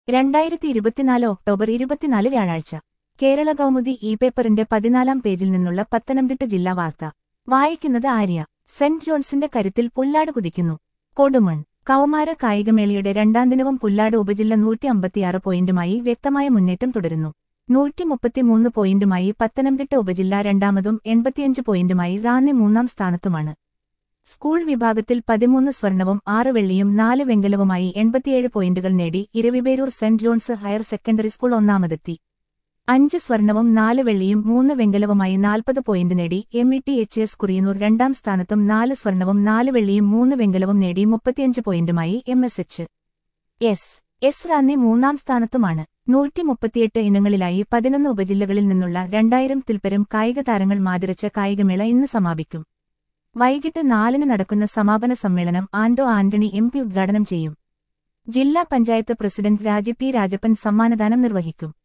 രണ്ടായിരത്തി ഇരുപത്തിനാല് ഒക്ടോബർ ഇരുപത്തിനാല് വ്യാഴാഴ്ച കേരള കൗമുദി ഇ പേപ്പറിന്റെ പതിനാലാം പേജിൽ നിന്നുള്ള പത്തനംതിട്ട ജില്ലാ വാർത്ത വായിക്കുന്നത് ആര്യ സെന്റ് ജോൺസിന്റെ കരുത്തിൽ പുല്ലാട് കുതിക്കുന്നു കൊടുമൺ കൗമാര കായികമേളയുടെ രണ്ടാം ദിനവും പുല്ലാട് ഉപജില്ല നൂറ്റി അമ്പത്തിയാറ് പോയിന്റുമായി വ്യക്തമായ മുന്നേറ്റം തുടരുന്നു നൂറ്റി മുപ്പത്തിമൂന്ന് പോയിന്റുമായി പത്തനംതിട്ട ഉപജില്ല രണ്ടാമതും എൺപത്തിയഞ്ച് പോയിന്റുമായി റാന്നി മൂന്നാം സ്ഥാനത്തുമാണ് സ്കൂൾ വിഭാഗത്തിൽ പതിമൂന്ന് സ്വർണവും ആറ് വെള്ളിയും നാല് വെങ്കലവുമായി എൺപത്തിയേഴ് പോയിന്റുകൾ നേടി Eraviperoor saint John's higher secondary school ഒന്നാമതെത്തി അഞ്ച് സ്വർണവും നാല് വെള്ളിയും മൂന്ന് വെങ്കലവുമായി നാൽപ്പത് പോയിന്റ് നേടി M E T H S Kuriannoor രണ്ടാം സ്ഥാനത്തും നാല് സ്വർണവും നാല് വെള്ളിയും മൂന്ന് വെങ്കലവും നേടി മുപ്പത്തിയഞ്ച് പോയിന്റുമായി M S H S S Ranni മൂന്നാം സ്ഥാനത്തുമാണ് നൂറ്റി മുപ്പത്തിയെട്ട് ഇനങ്ങളിലായി പതിനൊന്ന് ഉപജില്ലകളിൽ നിന്നുള്ള രണ്ടായിരം തിൽപ്പരം കായിക താരങ്ങൾ മാതിരച്ച കായികമേള ഇന്ന് സമാപിക്കും വൈകിട്ട് നാലിന് നടക്കുന്ന സമാപന സമ്മേളനം ആൻഡോ ആന്റണി എം പി ഉദ്ഘാടനം ചെയ്യും ജില്ലാ പഞ്ചായത്ത് പ്രസിഡന്റ് രാജി പി രാജപ്പൻ സമ്മാനദാനം നിർവഹിക്കും